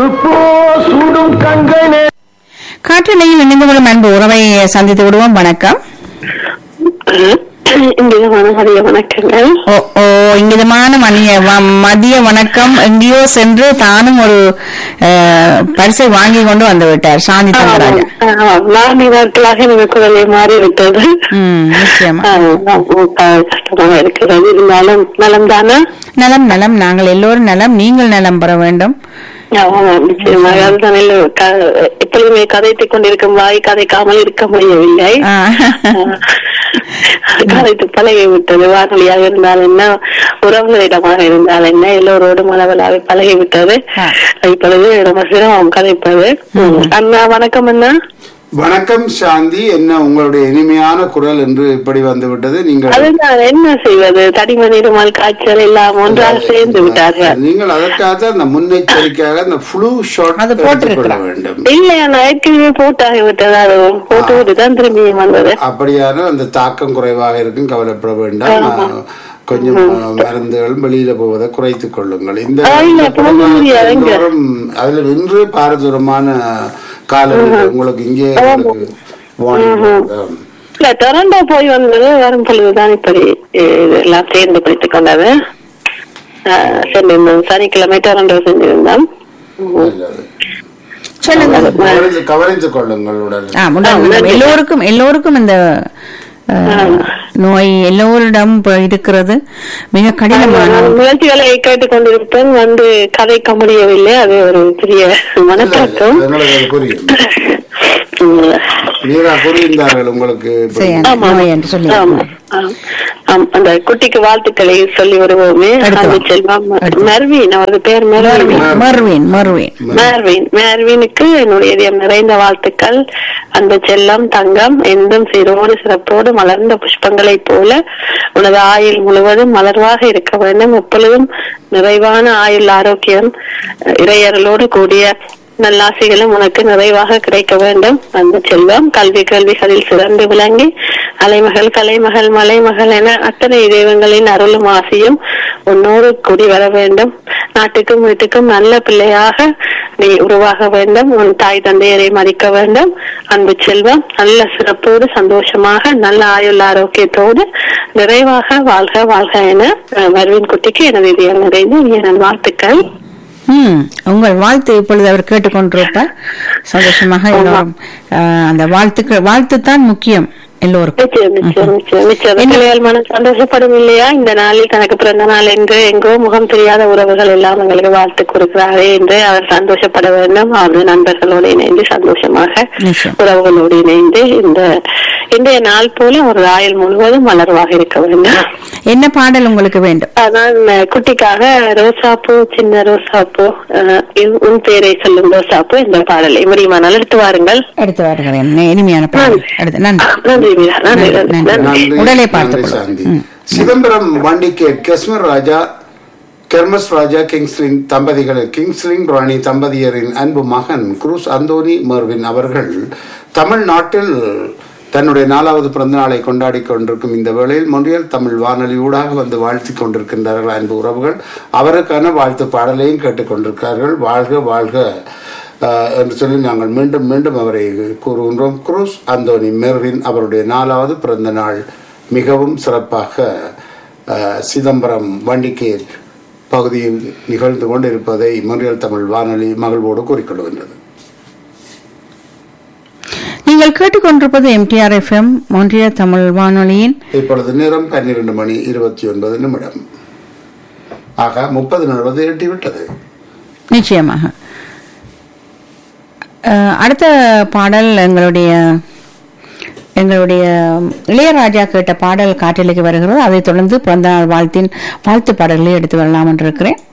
நெருப்போ சுடும் கண்களே காற்றலையில் இணைந்து கொள்ளும் அன்பு உறவை சந்தித்து விடுவோம் வணக்கம் இங்கிதமான மதிய வணக்கங்கள் ஓ ஓ இங்கிதமான மணிய வ- மதிய வணக்கம் எங்கேயோ சென்று தானும் ஒரு அஹ், பரிசை வாங்கி கொண்டு வந்து விட்டார் சாந்தி தங்கராஜா நான்கு நாட்களாக எனக்கு குரலை மாறி விட்டது ம் நிச்சயமா கஷ்டமாக இருக்கிறது இருந்தாலும் நலம் தானே நலம் நலம் நாங்கள் எல்லோரும் நலம் நீங்கள் நலம் பெற வேண்டும் ஆமாம், நிச்சயமாக அதுதான் எல்லோ- க- எப்பொழுதுமே கதைத்துக் கொண்டிருக்கும் வாய் கதைக்காமல் இருக்க முடியவில்லை ஆ. கதைத்து பழகி விட்டது வானொலியாக இருந்தால் என்ன உறவுகளிடமாக இருந்தால் என்ன எல்லோரோடும் அளவலாக பழகி விட்டது ஆ. இப்பொழுது ரொம்ப சிரமம் கதைப்பது அண்ணா வணக்கம் அண்ணா வணக்கம் சாந்தி என்ன உங்களுடைய இனிமையான குரல் என்று இப்படி வந்துவிட்டது நீங்கள் அதுதான் என்ன செய்வது தடிமன் இருமல் காய்ச்சல் எல்லாம் ஒன்றாக சேர்ந்து விட்டார்கள் நீங்கள் அதற்காக அந்த முன்னெச்சரிக்கையாக அந்த ஃப்ளூ ஷாட் அது போட்டிருக்கிறார். வேண்டும் இல்லையா நான் ஏற்கனவே போட்டாகி விட்டது அது போட்டு விட்டு தான் திரும்பி வந்தது அப்படியான அந்த தாக்கம் குறைவாக இருக்கும் கவலைப்பட வேண்டாம் ஆ, கொஞ்சம் ஆ, மருந்துகள் வெளியில போவதை குறைத்துக் கொள்ளுங்கள் இந்த ஆ, இல்ல, இந்த போக முடியாது, இங்க. எல்லோரும் அதுல நின்று பாரதூரமான காலம் உங்களுக்கு இங்கே உங்களுக்கு warning கொடுக்கிறோம். இல்ல டொரண்டோ போய் வந்தது வரும் பொழுதுதான் இப்படி அஹ், எல்லாம் சேர்ந்து பிடித்துக் கொண்டது அஹ், சென்றிருந்தோம் சனிக்கிழமை டொரண்டோ சென்றிருந்தோம் நல்லது. சொல்லுங்க கவனித்து- கவனித்துக் கொள்ளுங்கள் உடனே ஆ, உண்டு, உண்டு. எல்லோருக்கும் எல்லோருக்கும் இந்த அஹ், நோய் எல்லோரிடம் இப்ப இருக்கிறது மிக கடினமான நான் முயற்சிகளை கேட்டுக் கொண்டிருப்பேன் வந்து கதைக்க முடியவில்லை அது ஒரு பெரிய மனத்தாக்கம் எங்களுக்கு அது புரியும் உம். மீரா புரிந்தார்கள் உங்களுக்கு இப்படி. சரி, அந்த நோய் என்று சொல்லி ஆமா, ஆம். ஆம், அந்த குட்டிக்கு வாழ்த்துக்களை சொல்லி வருவோமே அடுத்து அந்த வா. செல்வம் அடுத்து. மெர்வின் அவரது பேர் மெர்வின் மர்வீன் மர்வீன் மேர்வின் மேர்வினுக்கு என்னுடைய இதயம் நிறைந்த வாழ்த்துக்கள் அந்த செல்லம் தங்கம் எந்தும் சீரோடு சிறப்போடு மலர்ந்த புஷ்பங்களைப் போல உனது ஆயுள் முழுவதும் மலர்வாக இருக்க வேண்டும் எப்பொழுதும் நிறைவான ஆயுள் ஆரோக்கியம் அஹ், இறையர்களோடு கூடிய நல்லாசைகளும் உனக்கு நிறைவாக கிடைக்க வேண்டும் அந்த செல்வம் கல்வி கல்விகளில் சிறந்து விளங்கி அலைமகள் கலைமகள் மலைமகள் என அத்தனை தெய்வங்களின் அருளும் ஆசையும் உன்னோடு கூடி வர வேண்டும் நாட்டுக்கும் வீட்டுக்கும் நல்ல பிள்ளையாக நீ உருவாக வேண்டும் உன் தாய் தந்தையரை மதிக்க வேண்டும் அன்பு செல்வம் நல்ல சிறப்போடு சந்தோஷமாக நல்ல ஆயுள் ஆரோக்கியத்தோடு நிறைவாக வாழ்க வாழ்க என அஹ், மருவின் குட்டிக்கு எனது இதயம் நிறைந்து என் வாழ்த்துக்கள் ம் உங்கள் வாழ்த்து இப்பொழுது அவர் கேட்டுக்கொண்டிருப்பார் சந்தோஷமாக எல்லோரும் அஹ், அந்த வாழ்த்துக்கள் வாழ்த்து தான் முக்கியம் எல்லோருக்கும் நிச்சயம் நிச்சயம் நிச்சயம் நிச்சயம் பிள்ளைகள் மனம் சந்தோஷப்படும் இல்லையா இந்த நாளில் தனக்கு பிறந்த நாள் என்று எங்கோ முகம் தெரியாத உறவுகள் எல்லாம் எங்களுக்கு வாழ்த்து கொடுக்கிறாரே என்று அவர் சந்தோஷப்பட வேண்டும் அவரது நண்பர்களோடு இணைந்து சந்தோஷமாக நிச்சயம். உறவுகளோடு இணைந்து இந்த இன்றைய நாள் போல ஒரு ஆயுள் முழுவதும் மலர்வாக இருக்க வேண்டும் என்ன பாடல் உங்களுக்கு வேண்டும் அதான் அஹ், குட்டிக்காக ரோசாப்பூ சின்ன ரோசாப்பூ அஹ், இன்- உன் பேரை சொல்லும் ரோசாப்பூ இந்த பாடலை முடியுமானால் எடுத்து வாருங்கள் எடுத்து வருகிறேன் இனிமையான பாடல் எடுத்து நன்றி நன்றி மீரா நன்றி நன்றி நன்றி. நன்றி நன்றி, உடலை நன்றி பார்த்துக் சாந்தி. கொள்ளும். ம். சிதம்பரம் வண்டிகேட் காஷ்மீர் ராஜா கெர்மஸ் ராஜா கிங்ஸ்லின் தம்பதிகள் கிங்ஸ்லின் ராணி தம்பதியரின் அன்பு மகன் குரூஸ் அந்தோனி மர்வின் அவர்கள் தமிழ்நாட்டில் தன்னுடைய நாலாவது பிறந்த நாளை கொண்டாடி கொண்டிருக்கும் இந்த வேளையில் மொழியல் தமிழ் வானொலி ஊடாக வந்து வாழ்த்தி கொண்டிருக்கின்றார்கள் அன்பு உறவுகள் அவருக்கான வாழ்த்து பாடலையும் கேட்டுக்கொண்டிருக்கிறார்கள் வாழ்க வாழ்க ஆஹ், என்று சொல்லி நாங்கள் மீண்டும் மீண்டும் அவரை கூறுகின்றோம் குரூஸ் அந்தோனி மெர்வின் அவருடைய நாலாவது பிறந்த நாள் மிகவும் சிறப்பாக ஆஹ், சிதம்பரம் வண்டிகேட் பகுதியில் நிகழ்ந்து கொண்டிருப்பதை மொழியல் தமிழ் வானொலி மகிழ்வோடு கூறிக்கொள்கின்றது நீங்கள் கேட்டுக்கொண்டிருப்பது எம்டிஆர் எஃப்எம் ஒன்றிய தமிழ் வானொலியின் இப்பொழுது நேரம் பன்னிரண்டு மணி இருபத்தி ஒன்பது நிமிடம் ஆக முப்பது நிமிடம் எட்டிவிட்டது நிச்சயமாக அஹ், அடுத்த பாடல் எங்களுடைய எங்களுடைய இளையராஜா கேட்ட பாடல் காற்றலைக்கு வருகிறது அதைத் தொடர்ந்து பிறந்த நாள் வாழ்த்தின் வாழ்த்து பாடல்களை எடுத்து வரலாம் என்று இருக்கிறேன்